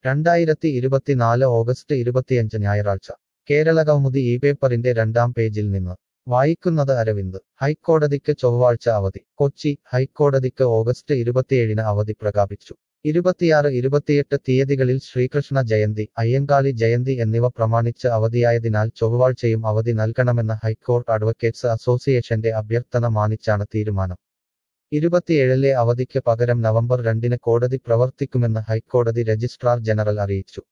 രണ്ടായിരത്തി ഇരുപത്തിനാല് ഓഗസ്റ്റ് ഇരുപത്തിയഞ്ച് ഞായറാഴ്ച കേരള കൗമുദി ഈ പേപ്പറിന്റെ രണ്ടാം പേജിൽ നിന്ന് വായിക്കുന്നത് അരവിന്ദ് ഹൈക്കോടതിക്ക് ചൊവ്വാഴ്ച അവധി കൊച്ചി ഹൈക്കോടതിക്ക് ഓഗസ്റ്റ് ഇരുപത്തിയേഴിന് അവധി പ്രഖ്യാപിച്ചു ഇരുപത്തിയാറ് ഇരുപത്തിയെട്ട് തീയതികളിൽ ശ്രീകൃഷ്ണ ജയന്തി അയ്യങ്കാളി ജയന്തി എന്നിവ പ്രമാണിച്ച് അവധിയായതിനാൽ ചൊവ്വാഴ്ചയും അവധി നൽകണമെന്ന ഹൈക്കോർട്ട് അഡ്വക്കേറ്റ്സ് അസോസിയേഷന്റെ അഭ്യർത്ഥന മാനിച്ചാണ് തീരുമാനം ഇരുപത്തിയേഴിലെ അവധിക്ക് പകരം നവംബർ രണ്ടിന് കോടതി പ്രവർത്തിക്കുമെന്ന് ഹൈക്കോടതി രജിസ്ട്രാർ ജനറൽ അറിയിച്ചു